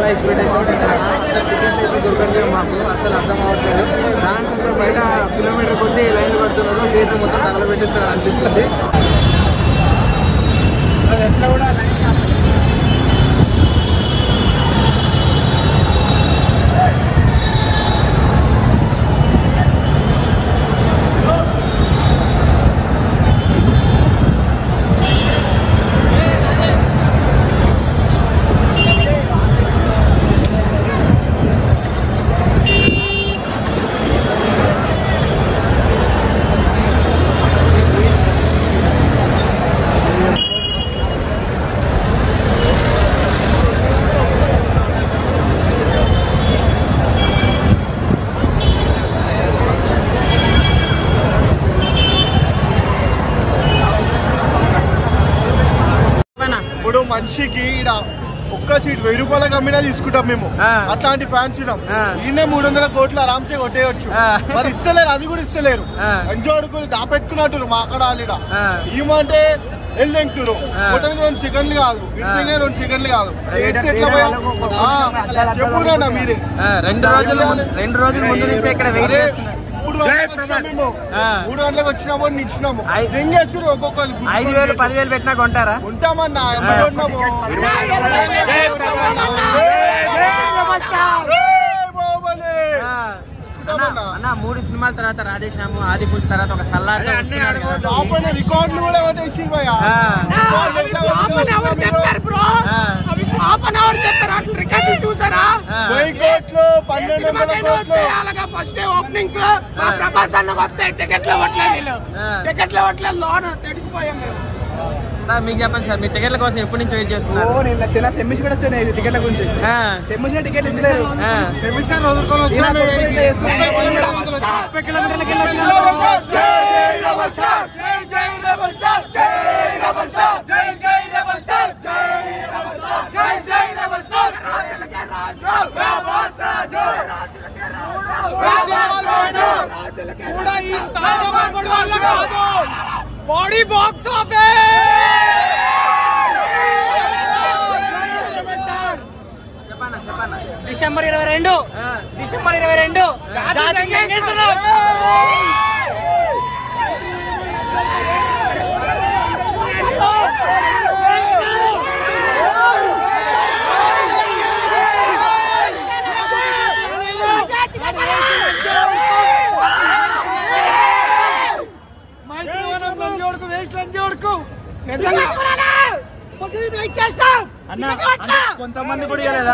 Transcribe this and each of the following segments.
Expectations ఉన్నాయి అసలు టికెట్లు అయితే దొరకట్లేదు మాకు అసలు అర్థం అవ్వట్లేదు ఫ్యాన్స్ అంతా బయట కిలోమీటర్ కొద్దీ లైన్లు పడుతున్నారు థియేటర్ మొత్తం తగలబెట్టేస్తారు అనిపిస్తుంది ఇప్పుడు మనిషికి ఈడ ఒక్క సీట్ వెయ్యి రూపాయలకు అమ్మినా తీసుకుంటాం మేము ఆ. అట్లాంటి ఫ్యాన్స్ ఉన్నాం ఆ. ఈయనే మూడు వందల కోట్లు ఆరామ్సే కొట్టేయచ్చు ఆ. మరి ఇస్తలేరు అది కూడా ఇస్తలేరు ఆ. ఎంజోడుకుని దాపెట్టుకున్నట్టు మా అక్కడ ఆలీడ ఆ. ఏమంటే వెళ్ళెంకురు ఆ. కొట్టడానికి రెండు సెకండ్లు కాదు ఇడితేనే రెండు సెకండ్లు కాదు వేస్తే ఎట్లా వేరే పోయాం? ఆ, చెప్పురా మీరే ఆ, రెండు రోజుల ముందు- రెండు రోజుల ముందు నుంచే ఇక్కడ వెయిట్ అరే, చేస్తున్నారు మూడు గంటలకు వచ్చినాం మేము ఆ. మూడు గంటలకు వచ్చినాము నిల్చున్నాము ఐ- రింగ్ వేసుడు ఒక్కొక్కరు గుర్తుకొని ఐదు వేలు పదివేలు పెట్టినా కొంటారా ఉంటామన్నా ఎంత ఉన్నాము ఆ. అన్న, అన్న మూడు సినిమాల తర్వాత రాధేశ్యాము ఆది పురుష్ తర్వాత ఒక సల్లార్తో వస్తున్నాడు కదా. రికార్డులు కూడా కొట్టేసి భయ్యా. ఆ. రికార్డులు ఎట్లా కొట్టేసి మీరు? ఆ. చూసారా ఆ. వెయ్యి కోట్లు పన్నెండు వందల కోట్లు అలాగా ఫస్ట్ డే ఓపెనింగ్స్ మా ప్రభాస్ అన్నకు వస్తాయి టికెట్లు ఇవ్వట్లేదు వీళ్ళు ఆ. టికెట్లు ఇవ్వట్లేదు లోన్ తడిసిపోయాం మేము సార్ మీకు చెప్పండి సార్ మీ టికెట్ల కోసం ఎప్పటి నుంచి వెయిట్ చేస్తున్నారు నేను చిన్న సెమ్మిస్ కూడా వచ్చినాయి టికెట్ల గురించి ఆ. సెమ్మిస్ టికెట్లు ఇస్తలేరు ఆ. సెమిస్టర్ వదులుకొని ఈయన వచ్చాము. కొడుకులు ఇట్లా చేస్తున్నారు. ముప్పై కిలోమీటర్లకి వెళ్ళి వచ్చినాము. జై రెబల్ స్టార్! జై జై రెబల్ స్టార్! జై రెబల్ స్టార్! జై జై రెబల్ స్టార్! జై రెబల్ స్టార్! జై జై రెబల్ స్టార్! ప్రభాస్ రాజు! ప్రభాస్ రాజు! కూడా ఈ స్థాయి జవానుడు వల్ల కాదు. బాడీ బాక్స్ చెప్పన్నా చెప్పన్నా డిసెంబర్ ఇరవై రెండు ఆ. డిసెంబర్ ఇరవై రెండు అన్న అంటే కొంతమంది కూడా ఇవ్వలేదా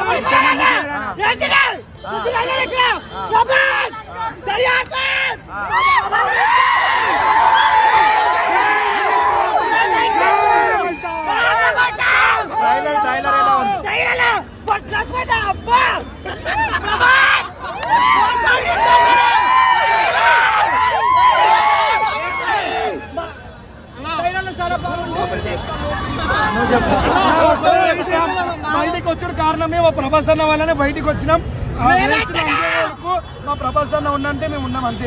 ట్రైలర్ ట్రైలర్ ఎలా ఉంది బయటికి వచ్చాడు కారణమే మా ప్రభాస్ అన్న వల్లనే బయటికి వచ్చినాం ఆ వేస్ట్ అంతే వరకు మా ప్రభాస్ అన్న ఉన్నంటే మేము ఉన్నాం అంతే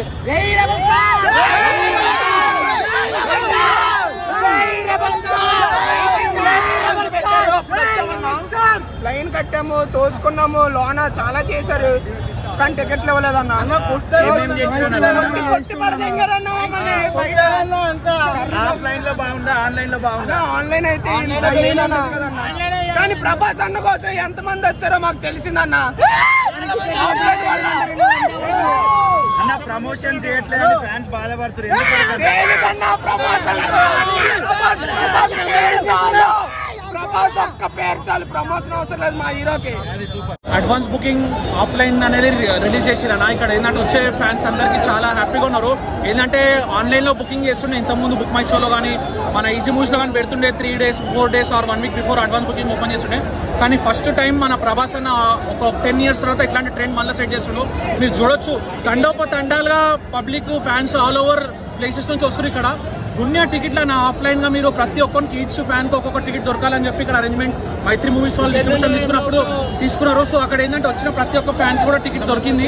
లైన్ కట్టాము తోసుకున్నాము లోన చాలా చేశారు కానీ టికెట్లు ఇవ్వలేదన్న ఏమేం చేసుకున్నారు? కొట్టి కొట్టి పడదెంగారన్న మమ్మల్ని. ఆఫ్లైన్ లో బాగుందా ఆన్లైన్ లో బాగుందా ఆన్లైన్ అయితే ఇంత లేదన్న. కానీ ప్రభాస్ అన్న కోసం ఎంత మంది వచ్చారో మాకు తెలిసిందన్న ఆఫ్లైన్ వల్ల అన్న ప్రమోషన్ చేయట్లేదని ఫ్యాన్స్ బాధపడుతున్నారు ఎందుకు దేనికన్నా ప్రభాస్ అన్న ప్రభాస్ ప్రభాస్ పేరు చాలు ప్రభాస్ ఒక్క పేరు చాలు ప్రమోషన్ అవసరం లేదు మా హీరోకి అది సూపర్ అడ్వాన్స్ బుకింగ్ ఆఫ్లైన్ అనేది రిలీజ్ చేసిరన్న ఇక్కడ ఏంటంటే వచ్చే ఫ్యాన్స్ అందరికి చాలా హ్యాపీగా ఉన్నారు ఏంటంటే ఆన్లైన్ లో బుకింగ్ చేస్తుండే ఇంత ముందు బుక్ మై షోలో కానీ మన ఈజీ మూవీస్ లో కానీ పెడుతుండే three days four days or one week before advance booking open చేస్తుండే కానీ ఫస్ట్ టైం మన ప్రభాస్ అన్న ఒక టెన్ ఇయర్స్ తర్వాత ఇట్లాంటి ట్రెండ్ మళ్ళీ సెట్ చేస్తుండ్రు మీరు చూడొచ్చు తండోప తండాలుగా public fans all over places నుంచి వస్తారు ఇక్కడ దునియా టికెట్ల నా ఆఫ్లైన్ గా మీరు ప్రతి ఒక్కరికి ఈచ్ ఫ్యాన్ కి ఒక్కొక్క టికెట్ దొరకాలని చెప్పి ఇక్కడ అరేంజ్మెంట్ మైత్రి మూవీస్ వాళ్ళు డిస్ట్రిబ్యూషన్ తీసుకున్నప్పుడు తీసుకున్నారు సో అక్కడ ఏంటంటే వచ్చిన ప్రతి ఒక్క ఫ్యాన్ కి కూడా టికెట్ దొరికింది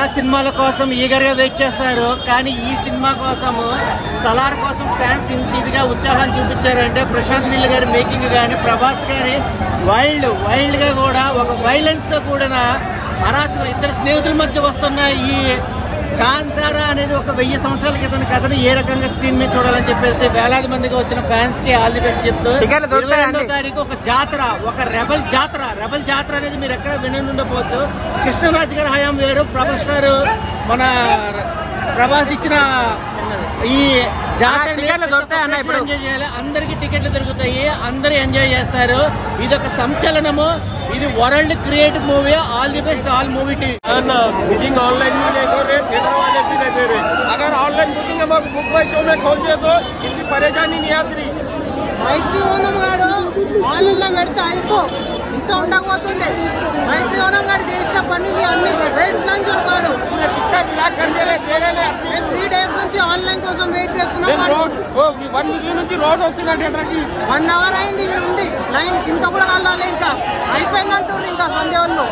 చాలా సినిమాల కోసం ఈగర్ గా వెయిట్ చేస్తారు కానీ ఈ సినిమా కోసం సలార్ కోసం ఫ్యాన్స్ ఇంత ఇదిగా ఉత్సాహం చూపించారంటే ప్రశాంత్ నీల్ గారి మేకింగ్ కానీ ప్రభాస్ గారి వైల్డ్ వైల్డ్ గా కూడా ఒక వైలెన్స్ తో కూడిన అరాచకం ఇద్దరు స్నేహితుల మధ్య వస్తున్న ఈ కాన్సారా అనేది ఒక వెయ్యి సంవత్సరాల క్రితం కథను ఏ రకంగా స్క్రీన్ మీద చూడాలని చెప్పేసి వేలాది మందిగా వచ్చిన ఫ్యాన్స్ కి ఆల్ ది బెస్ట్ చెప్తూ టికెట్లు దొరుకుతాయా ఇరవై అండి? తారీఖు ఒక జాతర ఒక రెబల్ జాతర రెబల్ జాతర అనేది మీరు ఎక్కడ విని ఉండకపోవచ్చు కృష్ణరాజు గారి హయాం వేరు ప్రభల్ స్టార్ మన ప్రభాస్ ఇచ్చిన ఈ జాతర ఆ, టికెట్లు దొరుకుతాయా అన్న ఇప్పుడు? ఎంజాయ్ చేయాలి అందరికి టికెట్లు దొరుకుతాయి అందరూ ఎంజాయ్ చేస్తారు ఇది ఒక సంచలనము ఇది world creative movie all the best all movie TV booking online भी नहीं हो रहे थिएटर वाले भी नहीं दे रहे अगर ऑनलाइन बुकिंग हम बुक माई शो में खोल दिए तो इतनी परेशानी नहीं आती रही మైత్రి ఓనం గాడు ఆన్లైన్లో పెడితే అయిపో ఇంత ఉండకపోతుండే మైత్రి ఓనం గాడు చేసిన పనులు అన్ని వెయిట్ నుంచి ఉన్నాడు पूरे टिकट ब्लॉक कर दे रहे दे रहे अपनी మేము త్రీ డేస్ నుంచి ఆన్లైన్ కోసం వెయిట్ చేస్తున్నాం వాడు రోడ్ వన్ వీక్ నుంచి రోడ్ వస్తుంది థియేటర్ కి వన్ అవర్ అయింది ఇక్కడ ఉండి లైన్ ఇంత కూడా కలాలి ఇంకా అయిపోయింది అంటారు ఇంకా సంధ్య వాళ్ళు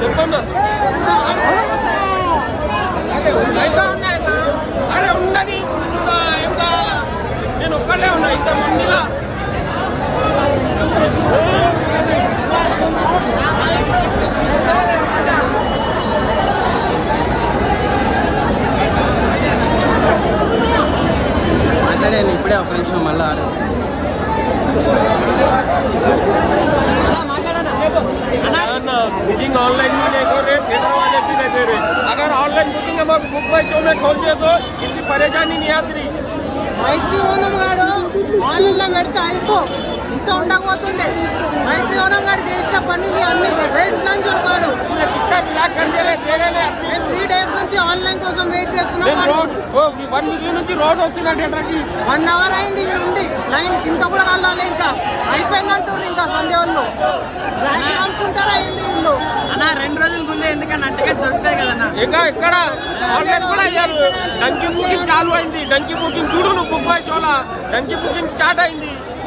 చెప్పండి అరే అయితే ఉన్నాయన్న అరే ఉండని ఇంకా ఏం కావాలా నేను ఒక్కడే ఉన్నా ఇంత మందిలా మాట్లాడాను ఇప్పుడే ఒక నిమిషం మళ్ళీ ना बुकिंग ऑनलाइन भी नहीं कर रहे थिएटर वाले भी नहीं दे रहे अगर ऑनलाइन बुकिंग हम बुक बाय शो में खोल दिया तो इतनी परेशानी नहीं आती रही మైత్రి ఓనం గాడు ఆన్లైన్లో పెడితే అయిపో ఇంత ఉండకపోతుండే మైత్రి ఓనం గాడు చేసిన పనులు అన్ని వెయిట్ లంచ్ వాడు पूरे टिकट ब्लैक कर दे रहे दे रहे अपनी మేము త్రీ డేస్ నుంచి ఆన్లైన్ కోసం వెయిట్ చేస్తున్నాం నేను వాడు రోడ్ ఓ వన్ వీక్ నుంచి రోడ్ వస్తున్నా థియేటర్ కి వన్ అవర్ అయింది ఇక్కడ ఉండి లైన్ కింద కూడా కలవాలి ఇంకా అయిపోయిందంటారు ఇంకా సంధ్య వాళ్ళు బ్లాక్ అనుకుంటారా అయింది ఇల్లు అన్న రెండు రోజుల ముందే ఎందుకన్నా టికెట్స్ దొరుకుతాయి కదన్నా ఇంకా ఇక్కడ ఆన్లైన్ కూడా అయ్యారు డంకీ బుకింగ్ చాలు అయింది డంకీ బుకింగ్ చూడు నువ్వు బుక్ బాయ్ షోలా డంకీ బుకింగ్ స్టార్ట్ అయింది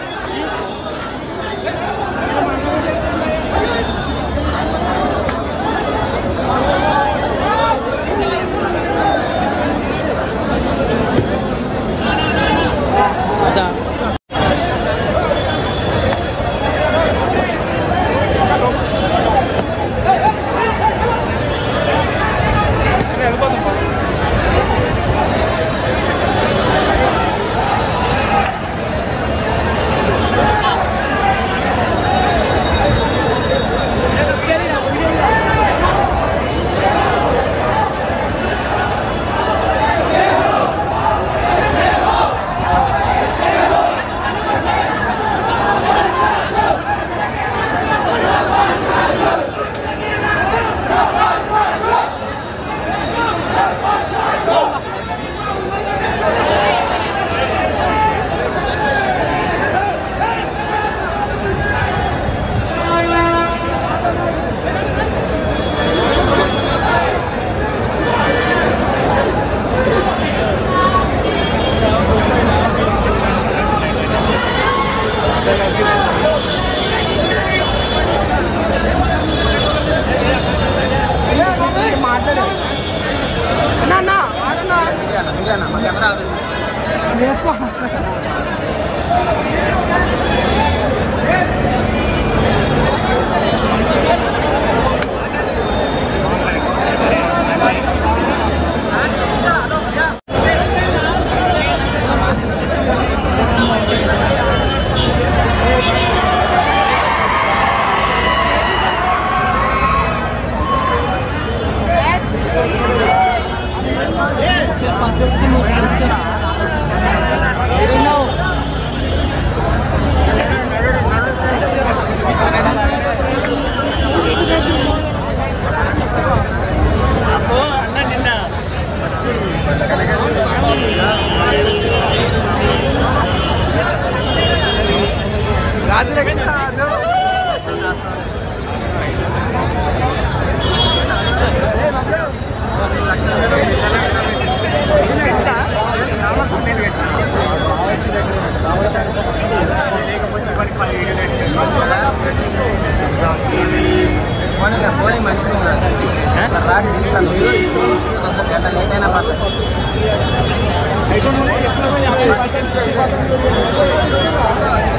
పోనీ మంచిగా ఉన్నది రాడి ఇంట్లో మీరు ఒక గంట లేట్ అయినా పర్లేదు